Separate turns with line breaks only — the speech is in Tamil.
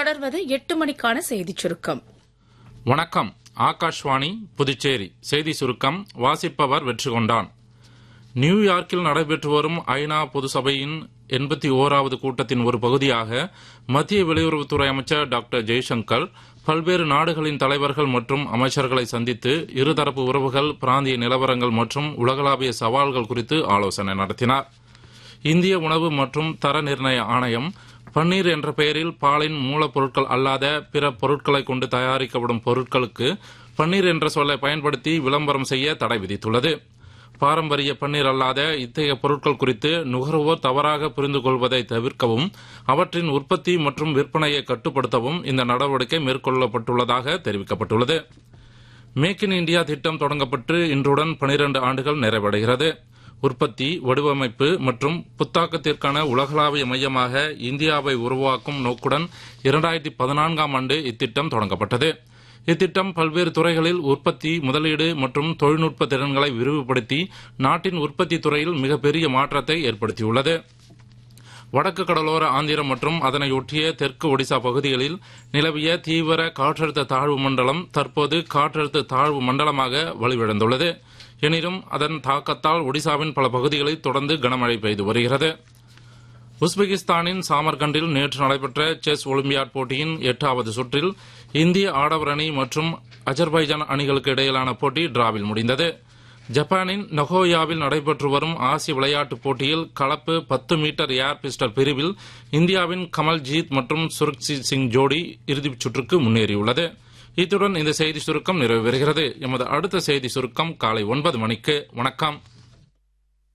தொடர்வது எட்டு மணிக்கான செய்திச் சுருக்கம்
வணக்கம் ஆகாஷ்வாணி புதுச்சேரி செய்தி சுருக்கம் வாசிப்பவர் வெற்றி கொண்டான் நியூயார்க்கில் நடைபெற்று வரும் ஐநா பொதுசபையின் எண்பத்தி ஓராவது கூட்டத்தின் ஒரு பகுதியாக மத்திய வெளியுறவுத்துறை அமைச்சர் டாக்டர் ஜெய்சங்கர் பல்வேறு நாடுகளின் தலைவர்கள் மற்றும் அமைச்சர்களை சந்தித்து இருதரப்பு உறவுகள் பிராந்திய நிலவரங்கள் மற்றும் உலகளாவிய சவால்கள் குறித்து ஆலோசனை நடத்தினார் இந்திய உணவு மற்றும் தர நிர்ணய ஆணையம் பன்னீர் என்ற பெயரில் பாலின் மூலப்பொருட்கள் அல்லாத பிற பொருட்களை கொண்டு தயாரிக்கப்படும் பொருட்களுக்கு பன்னீர் என்ற சொல்லை பயன்படுத்தி விளம்பரம் செய்ய தடை விதித்துள்ளது பாரம்பரிய பன்னீர் அல்லாத இத்தகைய பொருட்கள் குறித்து நுகர்வோர் தவறாக புரிந்து கொள்வதை தவிர்க்கவும் அவற்றின் உற்பத்தி மற்றும் விற்பனையை கட்டுப்படுத்தவும் இந்த நடவடிக்கை மேற்கொள்ளப்பட்டுள்ளதாக தெரிவிக்கப்பட்டுள்ளது மேக் இன் இந்தியா திட்டம் தொடங்கப்பட்டு இன்றுடன் 12 ஆண்டுகள் நிறைவடைகிறது உற்பத்தி வடிவமைப்பு மற்றும் புத்தாக்கத்திற்கான உலகளாவிய மையமாக இந்தியாவை உருவாக்கும் நோக்குடன் இரண்டாயிரத்தி பதினான்காம் ஆண்டு இத்திட்டம் தொடங்கப்பட்டது இத்திட்டம் பல்வேறு துறைகளில் உற்பத்தி முதலீடு மற்றும் தொழில்நுட்ப திறன்களை விரிவுபடுத்தி நாட்டின் உற்பத்தி துறையில் மிகப்பெரிய மாற்றத்தை ஏற்படுத்தியுள்ளது வடக்கு கடலோர ஆந்திரம் மற்றும் அதனையொட்டிய தெற்கு ஒடிசா பகுதிகளில் நிலவிய தீவிர காற்றழுத்த தாழ்வு மண்டலம் தற்போது காற்றழுத்த தாழ்வு மண்டலமாக வலுவிழந்துள்ளது எனினும் அதன் தாக்கத்தால் ஒடிசாவின் பல பகுதிகளில் தொடர்ந்து கனமழை பெய்து வருகிறது உஸ்பெகிஸ்தானின் சாமர்கண்டில் நேற்று நடைபெற்ற செஸ் ஒலிம்பியாட் போட்டியின் எட்டாவது சுற்றில் இந்திய ஆடவர் அணி மற்றும் அஜர்பைஜான் அணிகளுக்கு இடையிலான போட்டி டிராவில் முடிந்தது ஜப்பானின் நொகோயாவில் நடைபெற்று வரும் ஆசிய விளையாட்டுப் போட்டியில் கலப்பு பத்து மீட்டர் ஏர் பிஸ்டல் பிரிவில் இந்தியாவின் கமல்ஜீத் மற்றும் சுரக்ஜித் சிங் ஜோடி இறுதிச் சுற்றுக்கு முன்னேறியுள்ளது இத்துடன் இந்த செய்தி சுருக்கம் நிறைவு பெறுகிறது எமது அடுத்த செய்தி சுருக்கம் காலை ஒன்பது மணிக்கு வணக்கம்